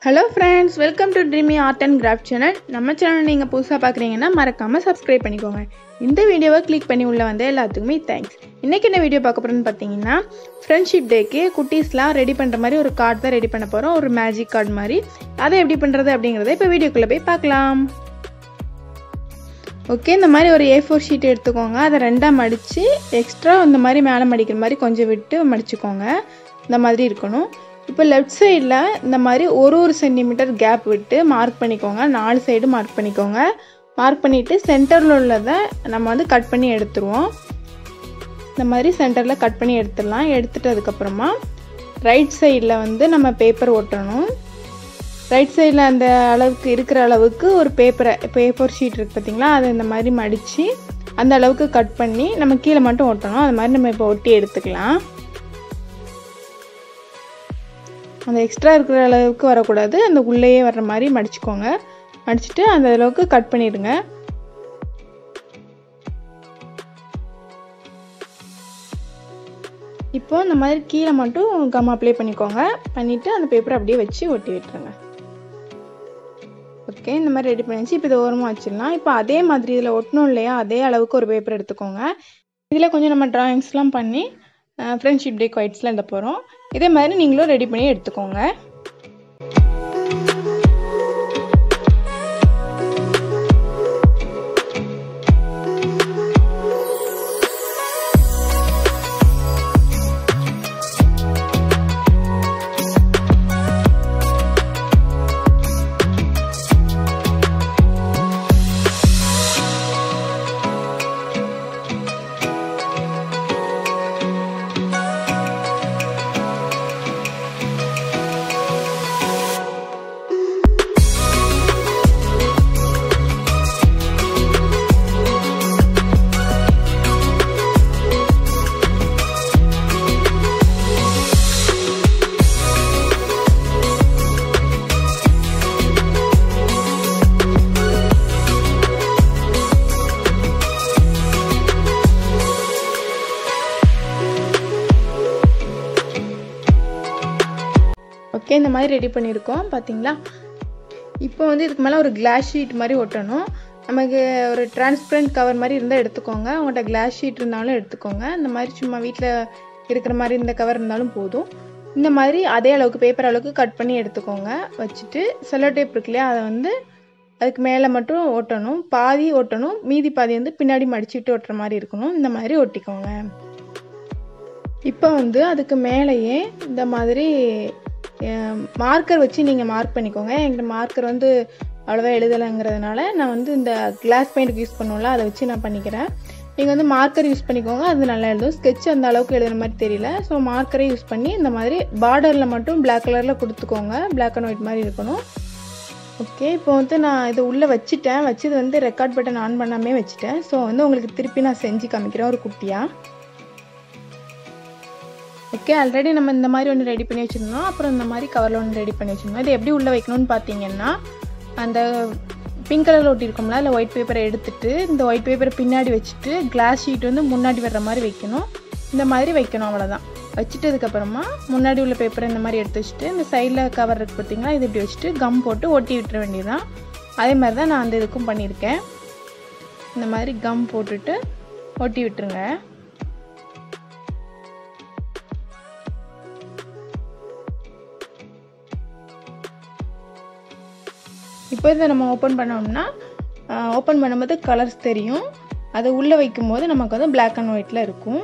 hello friends welcome to dreamy art and craft channel நம்ம channel நீங்கள் புதுசாக பார்க்குறீங்கன்னா மறக்காமல் சப்ஸ்கிரைப் பண்ணிக்கோங்க இந்த வீடியோவை கிளிக் பண்ணி உள்ள வந்த எல்லாத்துக்குமே தேங்க்ஸ் இன்றைக்கி என்ன வீடியோ பார்க்க போகிறோன்னு பார்த்தீங்கன்னா ஃப்ரெண்ட்ஷிப் டேக்கு குட்டீஸ்லாம் ரெடி பண்ணுற மாதிரி ஒரு கார்டு தான் ரெடி பண்ண போகிறோம் ஒரு மேஜிக் கார்டு மாதிரி அதை எப்படி பண்ணுறது அப்படிங்கிறத இப்போ வீடியோக்குள்ளே போய் பார்க்கலாம் ஓகே இந்த மாதிரி ஒரு ஏ ஃபோர் ஷீட் எடுத்துக்கோங்க அதை ரெண்டாக மடித்து எக்ஸ்ட்ரா இந்த மாதிரி மேலே மடிக்கிற மாதிரி கொஞ்சம் விட்டு மடிச்சுக்கோங்க இந்த மாதிரி இருக்கணும் இப்போ லெஃப்ட் சைடில் இந்த மாதிரி ஒரு ஒரு சென்டிமீட்டர் கேப் விட்டு மார்க் பண்ணிக்கோங்க நாலு சைடு மார்க் பண்ணிக்கோங்க மார்க் பண்ணிவிட்டு சென்டரில் உள்ளதை நம்ம வந்து கட் பண்ணி எடுத்துருவோம் இந்த மாதிரி சென்டரில் கட் பண்ணி எடுத்துடலாம் எடுத்துட்டு அதுக்கப்புறமா ரைட் சைடில் வந்து நம்ம பேப்பர் ஒட்டணும் ரைட் சைடில் அந்த அளவுக்கு இருக்கிற அளவுக்கு ஒரு பேப்பரை பேப்பர் ஷீட் இருக்குது பார்த்தீங்களா அதை இந்த மாதிரி மடித்து அந்த அளவுக்கு கட் பண்ணி நம்ம கீழே மட்டும் ஒட்டணும் அது மாதிரி நம்ம இப்போ ஒட்டி எடுத்துக்கலாம் அந்த எக்ஸ்ட்ரா இருக்கிற அளவுக்கு வரக்கூடாது அந்த உள்ளேயே வர்ற மாதிரி மடிச்சுக்கோங்க மடிச்சுட்டு அந்த அளவுக்கு கட் பண்ணிடுங்க இப்போ இந்த மாதிரி கீழே மட்டும் கம் அப்ளை பண்ணிக்கோங்க பண்ணிவிட்டு அந்த பேப்பரை அப்படியே வச்சு ஒட்டி விட்டுருங்க ஓகே இந்த மாதிரி ரெடி பண்ணிச்சு இப்போ இதை ஓரமாக வச்சிடலாம் இப்போ அதே மாதிரி இதில் ஒட்டணும் இல்லையா அதே அளவுக்கு ஒரு பேப்பர் எடுத்துக்கோங்க இதில் கொஞ்சம் நம்ம ட்ராயிங்ஸ்லாம் பண்ணி ஃப்ரெண்ட்ஷிப் டே குவைட்ஸில் எழுத போகிறோம் இதே மாதிரி நீங்களும் ரெடி பண்ணி எடுத்துக்கோங்க ஓகே இந்த மாதிரி ரெடி பண்ணியிருக்கோம் பார்த்தீங்களா இப்போ வந்து இதுக்கு மேலே ஒரு கிளாஸ் ஷீட் மாதிரி ஒட்டணும் நமக்கு ஒரு டிரான்ஸ்பரண்ட் கவர் மாதிரி இருந்தால் எடுத்துக்கோங்க உங்கள்கிட்ட கிளாஸ் ஷீட் இருந்தாலும் எடுத்துக்கோங்க இந்த மாதிரி சும்மா வீட்டில் இருக்கிற மாதிரி இந்த கவர் இருந்தாலும் போதும் இந்த மாதிரி அதே அளவுக்கு பேப்பர் அளவுக்கு கட் பண்ணி எடுத்துக்கோங்க வச்சுட்டு செல்லோ டேப் இருக்கு இல்லையா அதை வந்து அதுக்கு மேலே மட்டும் ஒட்டணும் பாதி ஒட்டணும் மீதி பாதி வந்து பின்னாடி மடிச்சுட்டு ஒட்டுற மாதிரி இருக்கணும் இந்த மாதிரி ஒட்டிக்கோங்க இப்போ வந்து அதுக்கு மேலேயே இந்த மாதிரி மார்க்கர் வச்சு நீங்கள் மார்க் பண்ணிக்கோங்க என்கிட்ட மார்க்கர் வந்து அவ்வளோவா எழுதலைங்கிறதுனால நான் வந்து இந்த கிளாஸ் பெயிண்ட் யூஸ் பண்ணுவோம்ல அதை வச்சு நான் பண்ணிக்கிறேன் நீங்கள் வந்து மார்க்கர் யூஸ் பண்ணிக்கோங்க அது நல்லா எழுதும் ஸ்கெட்ச் அந்த அளவுக்கு எழுதுற மாதிரி தெரியல ஸோ மார்க்கரை யூஸ் பண்ணி இந்த மாதிரி பார்டரில் மட்டும் பிளாக் கலரில் கொடுத்துக்கோங்க பிளாக் அண்ட் ஒயிட் மாதிரி இருக்கணும் ஓகே இப்போ வந்து நான் இதை உள்ளே வச்சுட்டேன் வச்சது வந்து ரெக்கார்ட் பட்டன் ஆன் பண்ணாமே வச்சுட்டேன் ஸோ வந்து உங்களுக்கு திருப்பி நான் செஞ்சு காமிக்கிறேன் ஒரு குட்டியாக ஓகே ஆல்ரெடி நம்ம இந்த மாதிரி ஒன்று ரெடி பண்ணி வச்சுருந்தோம் அப்புறம் இந்த மாதிரி கவரில் ஒன்று ரெடி பண்ணி வச்சுருந்தோம் இது எப்படி உள்ளே வைக்கணும்னு பார்த்தீங்கன்னா அந்த பிங்க் கலரில் ஒட்டியிருக்கோம்ல அதில் ஒயிட் பேப்பரை எடுத்துட்டு இந்த ஒயிட் பேப்பரை பின்னாடி வச்சுட்டு கிளாஸ் ஷீட் வந்து முன்னாடி வர்ற மாதிரி வைக்கணும் இந்த மாதிரி வைக்கணும் அவ்வளோதான் வச்சுட்டதுக்கப்புறமா முன்னாடி உள்ள பேப்பரை இந்த மாதிரி எடுத்து வச்சுட்டு இந்த சைடில் கவர் இருக்குது பார்த்தீங்களா இது இப்படி வச்சுட்டு கம் போட்டு ஒட்டி விட்டுற வேண்டியதுதான் அதே மாதிரி தான் நான் அந்த இதுக்கும் பண்ணியிருக்கேன் இந்த மாதிரி கம் போட்டுட்டு ஒட்டி விட்டுருங்க இப்போ இதை நம்ம ஓப்பன் பண்ணோம்னா ஓப்பன் பண்ணும்போது கலர்ஸ் தெரியும் அதை உள்ளே வைக்கும்போது நமக்கு வந்து பிளாக் அண்ட் ஒயிட்டில் இருக்கும்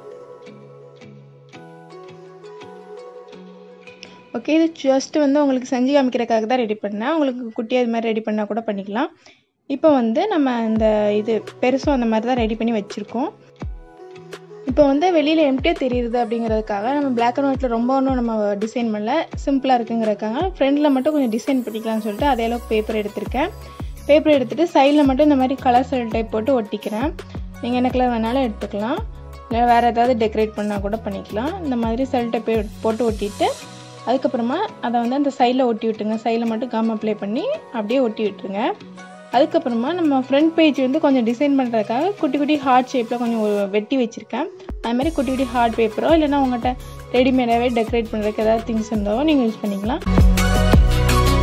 ஓகே இது ஜஸ்ட் வந்து உங்களுக்கு செஞ்சு காமிக்கிறதுக்காக தான் ரெடி பண்ணேன் உங்களுக்கு குட்டி அது மாதிரி ரெடி பண்ணால் கூட பண்ணிக்கலாம் இப்போ வந்து நம்ம இந்த இது பெருசும் அந்த மாதிரி தான் ரெடி பண்ணி வச்சுருக்கோம் இப்போ வந்து வெளியில் எம்டியாக தெரியுது அப்படிங்கிறதுக்காக நம்ம பிளாக் அண்ட் ஒயிட்டில் ரொம்ப ஒன்றும் நம்ம டிசைன் பண்ணல சிம்பிளாக இருக்குங்கிறதுக்காக ஃப்ரண்ட்டில் மட்டும் கொஞ்சம் டிசைன் பண்ணிக்கலாம்னு சொல்லிட்டு அதே அளவுக்கு பேப்பர் எடுத்திருக்கேன் பேப்பர் எடுத்துகிட்டு சைடில் மட்டும் இந்த மாதிரி கலர் செல் டைப் போட்டு ஒட்டிக்கிறேன் நீங்கள் என்ன கலர் வேணாலும் எடுத்துக்கலாம் இல்லை வேறு ஏதாவது டெக்கரேட் பண்ணால் கூட பண்ணிக்கலாம் இந்த மாதிரி செல் டைப் போட்டு ஒட்டிட்டு அதுக்கப்புறமா அதை வந்து அந்த சைடில் ஒட்டி விட்டுருங்க சைடில் மட்டும் கம் அப்ளை பண்ணி அப்படியே ஒட்டி விட்டுருங்க அதுக்கப்புறமா நம்ம ஃப்ரண்ட் பேஜ் வந்து கொஞ்சம் டிசைன் பண்ணுறதுக்காக குட்டி குட்டி ஹார்ட் ஷேப்பில் கொஞ்சம் ஒரு வெட்டி வச்சுருக்கேன் அது மாதிரி குட்டி குட்டி ஹார்ட் பேப்பரோ இல்லைன்னா உங்கள்கிட்ட ரெடிமேடாகவே டெக்கரேட் பண்ணுறதுக்கு ஏதாவது திங்ஸ் இருந்தாலும் நீங்கள் யூஸ் பண்ணிக்கலாம்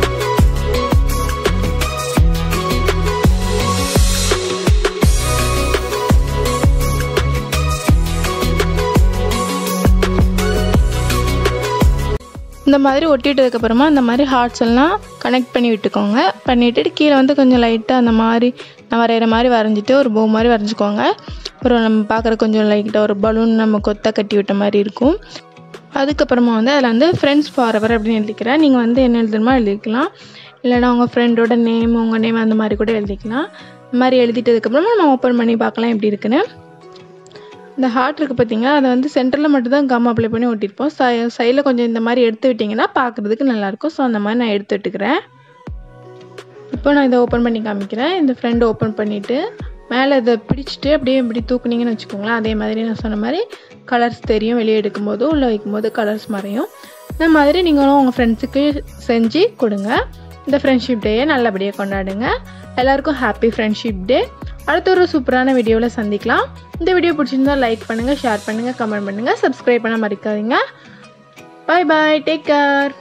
இந்த மாதிரி ஒட்டிட்டதுக்கப்புறமா இந்த மாதிரி ஹார்ட்ஸ் எல்லாம் கனெக்ட் பண்ணி விட்டுக்கோங்க பண்ணிவிட்டு கீழே வந்து கொஞ்சம் லைட்டாக அந்த மாதிரி நான் வரைகிற மாதிரி வரைஞ்சிட்டு ஒரு போ மாதிரி வரைஞ்சிக்கோங்க அப்புறம் நம்ம பார்க்குற கொஞ்சம் லைட்டாக ஒரு பலூன் நம்ம கொத்த கட்டி விட்ட மாதிரி இருக்கும் அதுக்கப்புறமா வந்து அதில் வந்து ஃப்ரெண்ட்ஸ் ஃபாரவர் அப்படின்னு எழுதிக்கிறேன் நீங்கள் வந்து என்ன எழுதணுமோ எழுதிக்கலாம் இல்லைனா உங்கள் ஃப்ரெண்டோட நேம் உங்கள் நேம் அந்த மாதிரி கூட எழுதிக்கலாம் இந்த மாதிரி எழுதிட்டதுக்கப்புறமா நம்ம ஓப்பன் பண்ணி பார்க்கலாம் எப்படி இருக்குன்னு இந்த ஹார்ட் இருக்குது பார்த்தீங்களா அதை வந்து சென்டரில் மட்டும் தான் கம் அப்ளை பண்ணி ஒட்டியிருப்போம் சை சைடில் கொஞ்சம் இந்த மாதிரி எடுத்து விட்டிங்கன்னா பார்க்குறதுக்கு நல்லாயிருக்கும் ஸோ அந்த மாதிரி நான் எடுத்து விட்டுக்கிறேன் இப்போ நான் இதை ஓப்பன் பண்ணி காமிக்கிறேன் இந்த ஃப்ரெண்டு ஓப்பன் பண்ணிவிட்டு மேலே இதை பிடிச்சிட்டு அப்படியே இப்படி தூக்குனீங்கன்னு வச்சுக்கோங்களேன் அதே மாதிரி நான் சொன்ன மாதிரி கலர்ஸ் தெரியும் வெளியே எடுக்கும்போது உள்ளே வைக்கும்போது கலர்ஸ் மறையும் இந்த மாதிரி நீங்களும் உங்கள் ஃப்ரெண்ட்ஸுக்கு செஞ்சு கொடுங்க இந்த ஃப்ரெண்ட்ஷிப் டேயை நல்லபடியாக கொண்டாடுங்க எல்லாருக்கும் ஹாப்பி ஃப்ரெண்ட்ஷிப் டே அடுத்த ஒரு சூப்பரான வீடியோவில் சந்திக்கலாம் இந்த வீடியோ பிடிச்சிருந்தா லைக் பண்ணுங்கள் ஷேர் பண்ணுங்கள் கமெண்ட் பண்ணுங்கள் சப்ஸ்கிரைப் பண்ண மறக்காதீங்க பாய் பாய் டேக் கேர்